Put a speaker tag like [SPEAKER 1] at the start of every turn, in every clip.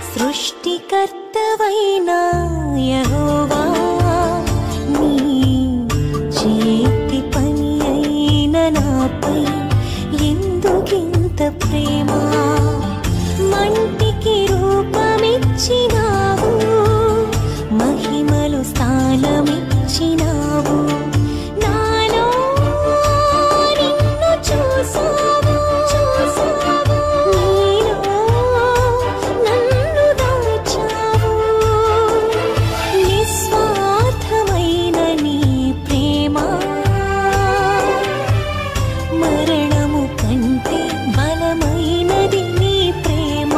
[SPEAKER 1] సృష్టికర్తవైన యెహోవా నీ చేతి పని అయిన నాపై ఎందుకింత ప్రేమ మంటికి రూపమిచ్చినావు మహిమలు స్థానమిచ్చినావు నాలో నిన్ను చూసావు చూసావు నీలో నన్ను దాచావు నిస్వార్థమైన నీ ప్రేమ మరణము కంటే బలమైనది నీ ప్రేమ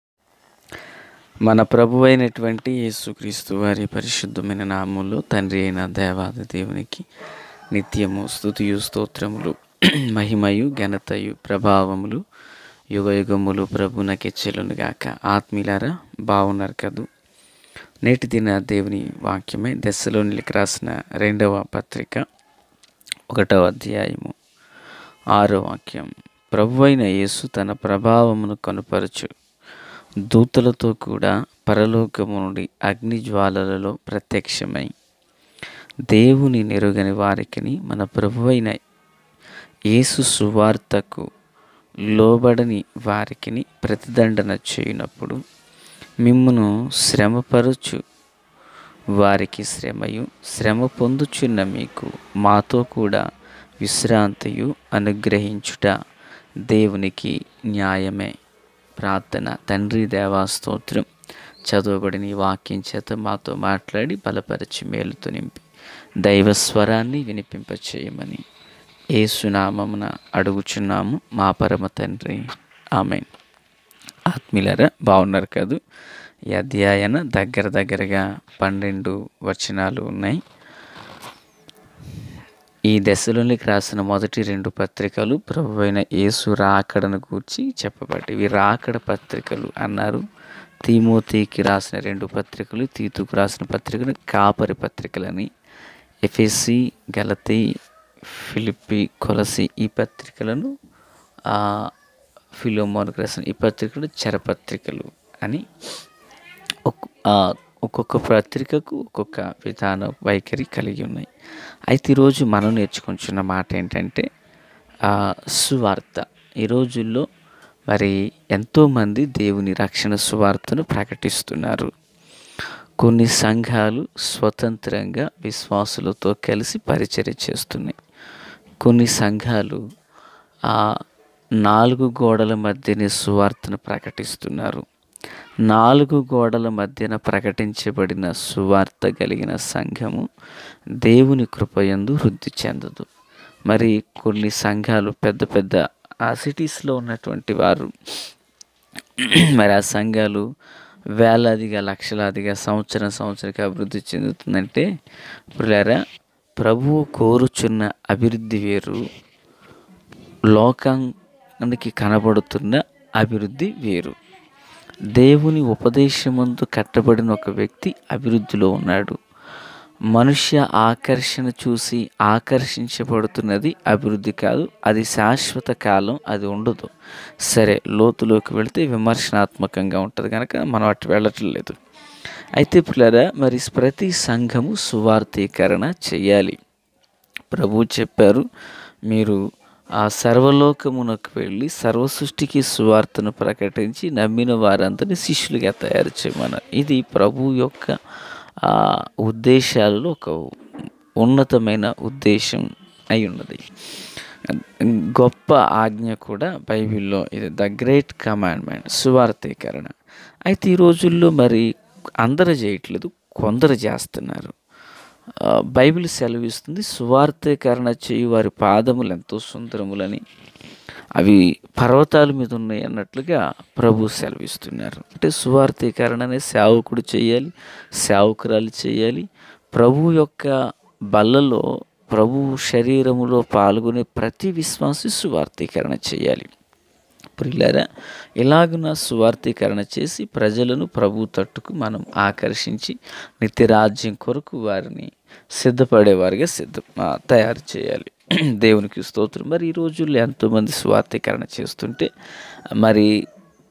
[SPEAKER 2] మన ప్రభు అయినటువంటి యేసుక్రీస్తు వారి పరిశుద్ధమైన నామంలో తండ్రి అయిన దేవాది దేవునికి నిత్యము స్థుతియు స్తోత్రములు మహిమయు ఘనతయు ప్రభావములు యుగ యుగములు ప్రభునకెచ్చెలును గాక ఆత్మీయులారా బాగున్నారు కదూ నేటి దిన దేవుని వాక్యమే దశలోనికి రాసిన రెండవ పత్రిక ఒకటవ అధ్యాయము ఆరో వాక్యం ప్రభు అయిన యేసు తన ప్రభావమును కనుపరచు దూతలతో కూడా పరలోకము నుండి అగ్ని జ్వాలలలో ప్రత్యక్షమై దేవుని నెరుగని వారికిని మన ప్రభువైన యేసు సువార్తకు లోబడని వారికిని ప్రతిదండన చేయునప్పుడు మిమ్మును శ్రమపరచు వారికి శ్రమయు శ్రమ పొందుచున్న మీకు మాతో కూడా విశ్రాంతియు అనుగ్రహించుట దేవునికి న్యాయమే ప్రార్థన తండ్రి దేవా స్తోత్రం చదవబడిన ఈ వాక్యం చేత మాతో మాట్లాడి బలపరిచి మేలుతో నింపి దైవ స్వరాన్ని వినిపింపచేయమని ఏసునామమున అడుగుచున్నాము మా పరమ తండ్రి ఆమెన్ ఆత్మీయులరా బాగున్నారు కదూ ఈ అధ్యాయన దగ్గర దగ్గరగా పన్నెండు వచనాలు ఉన్నాయి ఈ దశలోనికి రాసిన మొదటి రెండు పత్రికలు ప్రభు అయిన యేసు రాకడను గూర్చి చెప్పబడ్డాయి ఇవి రాకడ పత్రికలు అన్నారు తీమోతికి రాసిన రెండు పత్రికలు తీతుకు రాసిన పత్రికలు కాపరి పత్రికలని ఎఫ్ఎస్సి గలతి ఫిలిప్పి కొలసి ఈ పత్రికలను ఆ, ఫిలోమోన్కి రాసిన ఈ పత్రికలు చరపత్రికలు అని ఒక్- ఆ, ఒక్కొక్క పత్రికకు ఒక్కొక్క విధాన వైఖరి కలిగి ఉన్నాయి అయితే ఈరోజు మనం నేర్చుకుంటున్న మాట ఏంటంటే ఆ, సువార్త ఈ రోజుల్లో మరి ఎంతోమంది దేవుని రక్షణ సువార్తను ప్రకటిస్తున్నారు కొన్ని సంఘాలు స్వతంత్రంగా విశ్వాసులతో కలిసి పరిచర్య చేస్తున్నాయి కొన్ని సంఘాలు ఆ నాలుగు గోడల మధ్యనే సువార్తను ప్రకటిస్తున్నారు నాలుగు గోడల మధ్యన ప్రకటించబడిన సువార్త కలిగిన సంఘము దేవుని కృపయందు వృద్ధి చెందదు మరి కొన్ని సంఘాలు పెద్ద పెద్ద ఆ సిటీస్లో ఉన్నటువంటి వారు మరి ఆ సంఘాలు వేలాదిగా లక్షలాదిగా సంవత్సరం సంవత్సరానికి అభివృద్ధి చెందుతుందంటే ఇప్పుడు ప్రభువు కోరుచున్న అభివృద్ధి వేరు లోకానికి కనబడుతున్న అభివృద్ధి వేరు దేవుని ఉపదేశమందు కట్టబడిన ఒక వ్యక్తి అభివృద్ధిలో ఉన్నాడు మనుష్య ఆకర్షణ చూసి ఆకర్షించబడుతున్నది అభివృద్ధి కాదు అది శాశ్వత కాలం అది ఉండదు సరే లోతులోకి వెళితే విమర్శనాత్మకంగా ఉంటుంది కనుక మనం అటు వెళ్ళటం లేదు అయితే పిల్లరా మరి ప్రతి సంఘము సువార్థీకరణ చేయాలి ప్రభు చెప్పారు మీరు ఆ సర్వలోకమునకు వెళ్ళి సర్వ సృష్టికి సువార్తను ప్రకటించి నమ్మిన వారందరినీ శిష్యులుగా తయారు చేయమన్నారు ఇది ప్రభు యొక్క ఆ, ఉద్దేశాలలో ఒక ఉన్నతమైన ఉద్దేశం అయి ఉన్నది గొప్ప ఆజ్ఞ కూడా బైబిల్లో ఇది ద గ్రేట్ కమాండ్మెంట్ సువార్థీకరణ అయితే ఈ రోజుల్లో మరి అందరూ చేయట్లేదు కొందరు చేస్తున్నారు ఆ, బైబిల్ సెలవిస్తుంది సువార్థీకరణ చేయు వారి పాదములు ఎంతో సుందరములని అవి పర్వతాల మీద ఉన్నాయి అన్నట్లుగా ప్రభు సెలవిస్తున్నారు అంటే సువార్థీకరణ అనే సేవకుడు చేయాలి సేవకురాలు చేయాలి ప్రభు యొక్క బల్లలో ప్రభు శరీరములో పాల్గొనే ప్రతి విశ్వాసి సువార్థీకరణ చేయాలి ప్రియులారా ఇలాగున సువార్థీకరణ చేసి ప్రజలను ప్రభు తట్టుకు మనం ఆకర్షించి నిత్యరాజ్యం కొరకు వారిని సిద్ధపడేవారిగా సిద్ధ ఆ, తయారు చేయాలి దేవునికి స్తోత్రం మరి ఈ రోజుల్లో ఎంతోమంది స్వార్థీకరణ చేస్తుంటే మరి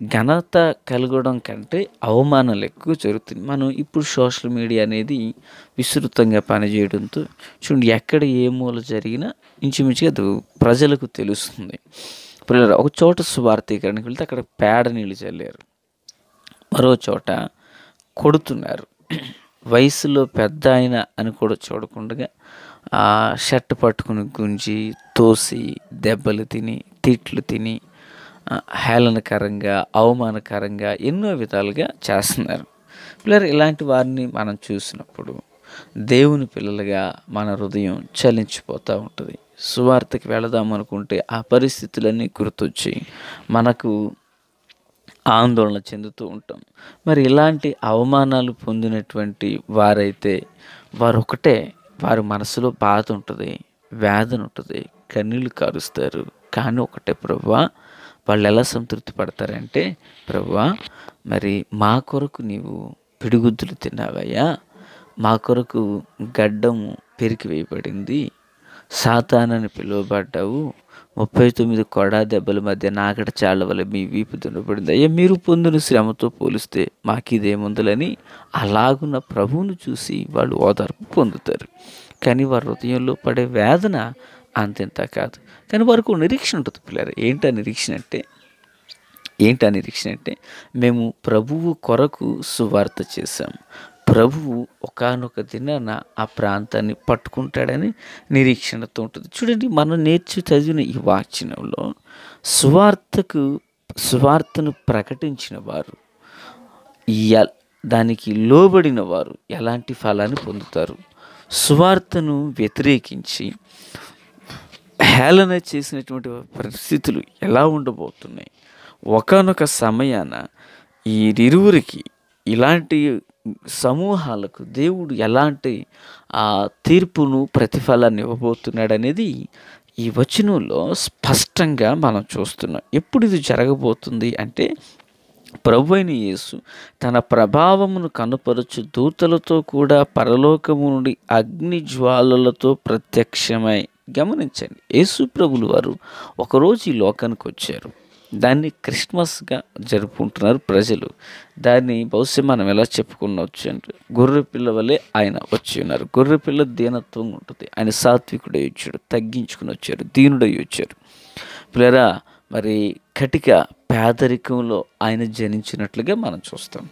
[SPEAKER 2] ఘనత కలగడం కంటే అవమానాలు ఎక్కువ జరుగుతుంది మనం ఇప్పుడు సోషల్ మీడియా అనేది విస్తృతంగా పనిచేయడంతో చూడండి ఎక్కడ ఏ మూల జరిగినా ఇంచుమించుగా అది ప్రజలకు తెలుస్తుంది పిల్లలు ఒక చోట సువార్థీకరణకి వెళ్తే అక్కడ పేడ నీళ్ళు చల్లారు మరో చోట కొడుతున్నారు వయసులో పెద్ద ఆయన అని కూడా చూడకుండా ఆ షర్ట్ పట్టుకుని గుంజి తోసి దెబ్బలు తిని తిట్లు తిని ఆ, హేళనకరంగా అవమానకరంగా ఎన్నో విధాలుగా చేస్తున్నారు పిల్లలు ఇలాంటి వారిని మనం చూసినప్పుడు దేవుని పిల్లలుగా మన హృదయం చలించిపోతూ ఉంటుంది సువార్తకి వెళదాం అనుకుంటే ఆ పరిస్థితులన్నీ గుర్తొచ్చి మనకు ఆందోళన చెందుతూ ఉంటాం మరి ఇలాంటి అవమానాలు పొందినటువంటి వారైతే వారు ఒకటే వారి మనసులో బాధ ఉంటుంది వేదన ఉంటుంది కన్నీళ్ళు కారుస్తారు కానీ ఒకటే ప్రభువా వాళ్ళు ఎలా సంతృప్తి పడతారంటే ప్రభువా మరి మా కొరకు నీవు పిడిగుద్దులు తిన్నావయ్యా మా కొరకు గడ్డము పెరికి వేయబడింది సాతానని పిలువబడ్డావు ముప్పై తొమ్మిది కొడా దెబ్బల మధ్య నాగట చాళ్ళ వల్ల మీ వీపు దున్నబడింది అయ్యా మీరు పొందిన శ్రమతో పోలిస్తే మాకు ఇదేముందులని అలాగున్న ప్రభువును చూసి వాళ్ళు ఓదార్పు పొందుతారు కానీ వారి హృదయంలో పడే వేదన అంతెంత కాదు కానీ వారికి నిరీక్షణ ఉంటుంది పిల్లలు ఏంటా నిరీక్షణ అంటే ఏంటా నిరీక్షణ అంటే మేము ప్రభువు కొరకు సువార్త చేశాం ప్రభువు ఒకానొక దినాన ఆ ప్రాంతాన్ని పట్టుకుంటాడని నిరీక్షణతో ఉంటుంది చూడండి మనం నేర్చి చదివిన ఈ వాక్యంలో సువార్తకు సువార్తను ప్రకటించిన వారు ఎల్- దానికి లోబడిన వారు ఎలాంటి ఫలాన్ని పొందుతారు సువార్తను వ్యతిరేకించి హేళన చేసినటువంటి పరిస్థితులు ఎలా ఉండబోతున్నాయి ఒకనొక సమయాన ఈ ఇరువురికి ఇలాంటి సమూహాలకు దేవుడు ఎలాంటి ఆ తీర్పును ప్రతిఫలాన్ని ఇవ్వబోతున్నాడు అనేది ఈ వచనంలో స్పష్టంగా మనం చూస్తున్నాం ఎప్పుడు ఇది జరగబోతుంది అంటే ప్రభు అయిన యేసు తన ప్రభావమును కనుపరచు దూతలతో కూడా పరలోకము నుండి అగ్ని జ్వాలలతో ప్రత్యక్షమై గమనించండి యేసు ప్రభులు వారు ఒకరోజు ఈ లోకానికి వచ్చారు దాన్ని క్రిస్మస్గా జరుపుకుంటున్నారు ప్రజలు దాన్ని బహుశా మనం ఎలా చెప్పుకునవచ్చు అంటే గొర్రె పిల్ల వలె ఆయన వచ్చి ఉన్నారు గొర్రె పిల్ల దీనత్వం ఉంటుంది ఆయన సాత్వికుడై వచ్చాడు తగ్గించుకుని వచ్చారు దీనుడై వచ్చారు పిల్లరా మరి కటిక పేదరికంలో ఆయన జనించినట్లుగా మనం చూస్తాం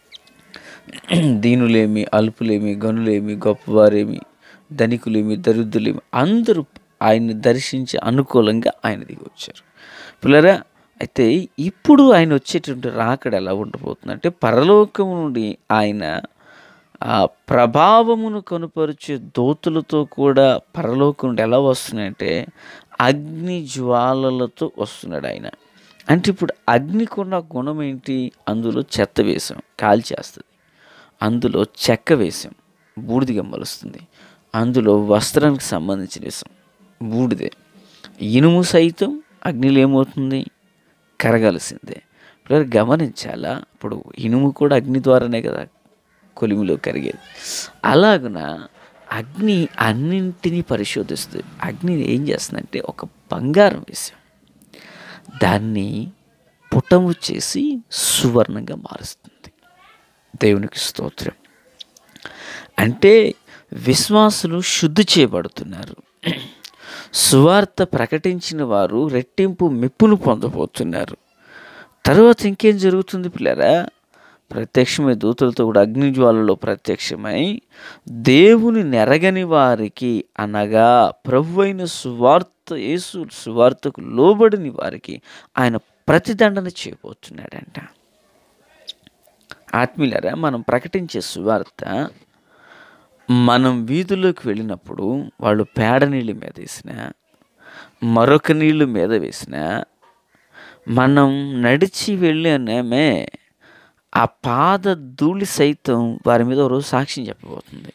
[SPEAKER 2] దీనులేమి అల్పులేమి గనులేమి గొప్పవారేమి ధనికులేమి దరిద్రులేమి అందరూ ఆయన్ని దర్శించి అనుకూలంగా ఆయన దిగి వచ్చారు పిల్లరా అయితే ఇప్పుడు ఆయన వచ్చేటువంటి రాకడ ఎలా ఉండబోతుంది అంటే పరలోకం నుండి ఆయన ఆ ప్రభావమును కనుపరిచే దోతులతో కూడా పరలోకం నుండి ఎలా వస్తున్నాయంటే అగ్ని జ్వాలలతో వస్తున్నాడు ఆయన అంటే ఇప్పుడు అగ్నికున్న గుణం ఏంటి అందులో చెత్త వేసాం కాల్చేస్తుంది అందులో చెక్క వేసాం బూడిదిగా మలుస్తుంది అందులో వస్త్రానికి సంబంధించిన వేసాం బూడిదే ఇనుము సైతం అగ్నిలో ఏమవుతుంది కరగాల్సిందే ఇప్పుడు గమనించాలా ఇప్పుడు ఇనుము కూడా అగ్ని ద్వారానే కదా కొలిమిలో కరిగేది అలాగున అగ్ని అన్నింటినీ పరిశోధిస్తుంది అగ్ని ఏం చేస్తుందంటే ఒక బంగారం వేసాం దాన్ని పుటము చేసి సువర్ణంగా మారుస్తుంది దేవునికి స్తోత్రం అంటే విశ్వాసులు శుద్ధి చేయబడుతున్నారు సువార్త ప్రకటించిన వారు రెట్టింపు మెప్పును పొందబోతున్నారు తర్వాత ఇంకేం జరుగుతుంది పిల్లరా ప్రత్యక్షమై దూతలతో కూడా అగ్నిజ్వాలలో ప్రత్యక్షమై దేవుని నెరగని వారికి అనగా ప్రభు అయిన సువార్త యేసు సువార్తకు లోబడిని వారికి ఆయన ప్రతిదండన చేయబోతున్నాడంట ఆత్మీయులారా మనం ప్రకటించే సువార్త మనం వీధుల్లోకి వెళ్ళినప్పుడు వాళ్ళు పేడ నీళ్ళు మీద వేసిన మరొక నీళ్ళు మీద వేసిన మనం నడిచి వెళ్ళామే ఆ పాద ధూళి సైతం వారి మీద ఒకరోజు సాక్ష్యం చెప్పబోతుంది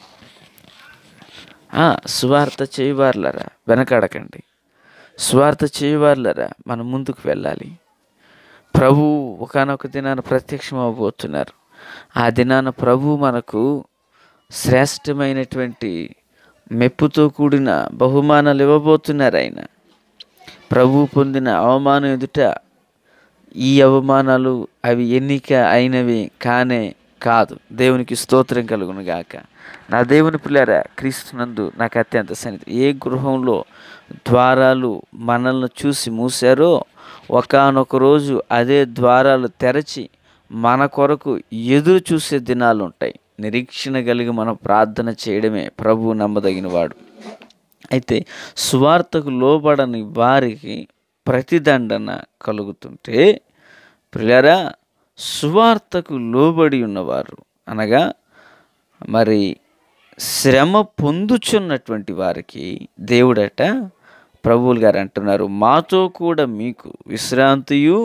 [SPEAKER 2] ఆ, సువార్త చేయవారులరా వెనకాడకండి సువార్త చేయవారులరా మనం ముందుకు వెళ్ళాలి ప్రభు ఒకనొక దినాన ప్రత్యక్షం అవ్వబోతున్నారు ఆ దినాన ప్రభు మనకు శ్రేష్టమైనటువంటి మెప్పుతో కూడిన బహుమానాలు ఇవ్వబోతున్నారు ఆయన ప్రభు పొందిన అవమానం ఎదుట ఈ అవమానాలు అవి ఎన్నిక అయినవి కానే కాదు దేవునికి స్తోత్రం కలుగును గాక నా దేవుని పిల్లారా క్రీస్తునందు నాకు అత్యంత సన్నిధి ఏ గృహంలో ద్వారాలు మనల్ని చూసి మూసారో ఒకానొక రోజు అదే ద్వారాలు తెరచి మన కొరకు ఎదురు చూసే దినాలు ఉంటాయి నిరీక్షణ కలిగి మనం ప్రార్థన చేయడమే ప్రభువు నమ్మదగిన వాడు అయితే సువార్తకు లోబడని వారికి ప్రతిదండన కలుగుతుంటే ప్రియులారా సువార్తకు లోబడి ఉన్నవారు అనగా మరి శ్రమ పొందుచున్నటువంటి వారికి దేవుడట ప్రభువులు గారు అంటున్నారు మాతో కూడా మీకు విశ్రాంతియు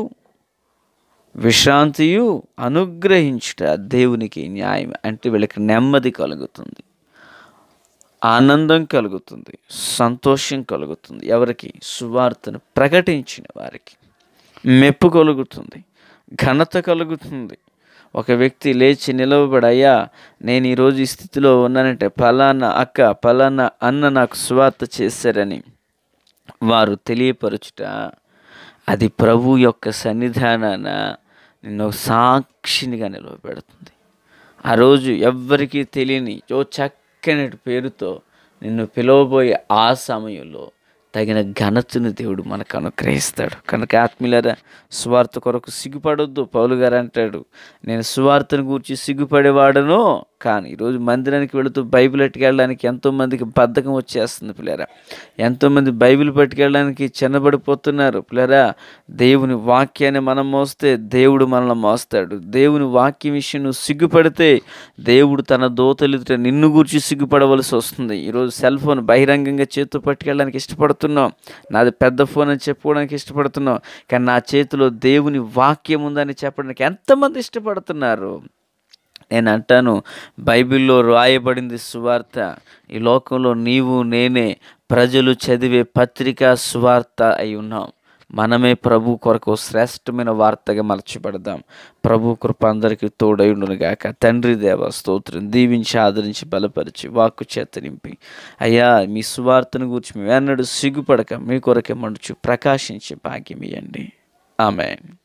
[SPEAKER 2] విశ్రాంతియు అనుగ్రహించుట దేవునికి న్యాయం అంటే వీళ్ళకి నెమ్మది కలుగుతుంది ఆనందం కలుగుతుంది సంతోషం కలుగుతుంది ఎవరికి సువార్తను ప్రకటించిన వారికి మెప్పు కలుగుతుంది ఘనత కలుగుతుంది ఒక వ్యక్తి లేచి నిలవబడి అయ్యా నేను ఈరోజు ఈ స్థితిలో ఉన్నానంటే ఫలానా అక్క ఫలానా అన్న నాకు సువార్త చేశారని వారు తెలియపరచుట అది ప్రభు యొక్క సన్నిధానాన నిన్ను సాక్షినిగా నిలవబెడుతుంది ఆ రోజు ఎవ్వరికీ తెలియని ఓ చక్కని పేరుతో నిన్ను పిలవబోయే ఆ సమయంలో తగిన ఘనతను దేవుడు మనకు అనుగ్రహిస్తాడు కనుక ఆత్మీయులారా సువార్త కొరకు సిగ్గుపడొద్దు పౌలు గారు అంటాడు నేను సువార్తను గురించి సిగ్గుపడేవాడను కానీ ఈరోజు మందిరానికి వెళుతూ బైబిల్ పట్టుకెళ్ళడానికి ఎంతోమందికి బద్ధకం వచ్చేస్తుంది పిల్లరా ఎంతోమంది బైబిల్ పట్టుకెళ్ళడానికి చిన్నబడిపోతున్నారు పిల్లరా దేవుని వాక్యాన్ని మనం మోస్తే దేవుడు మనల్ని మోస్తాడు దేవుని వాక్యం విషయం నువ్వు సిగ్గుపడితే దేవుడు తన దోతలిట నిన్ను గూర్చి సిగ్గుపడవలసి వస్తుంది ఈరోజు సెల్ ఫోన్ బహిరంగంగా చేతితో పట్టుకెళ్ళడానికి ఇష్టపడుతున్నాం నాది పెద్ద ఫోన్ అని చెప్పుకోవడానికి ఇష్టపడుతున్నాం కానీ నా చేతిలో దేవుని వాక్యం ఉందని చెప్పడానికి ఎంతమంది ఇష్టపడుతున్నారు నేను అంటాను బైబిల్లో రాయబడింది సువార్త ఈ లోకంలో నీవు నేనే ప్రజలు చదివే పత్రికా సువార్త అయి ఉన్నాం మనమే ప్రభు కొరకు శ్రేష్టమైన వార్తగా మలచబడదాం ప్రభు కృప అందరికీ తోడైండును గాక తండ్రి దేవ స్తోత్రం దీవించి ఆదరించి బలపరిచి వాక్కు చేత నింపి అయ్యా మీ సువార్తను గురించి మేము ఎన్నడూ సిగ్గుపడక మీ కొరకే మడుచు ప్రకాశించే భాగ్యం ఇవ్వండి ఆమె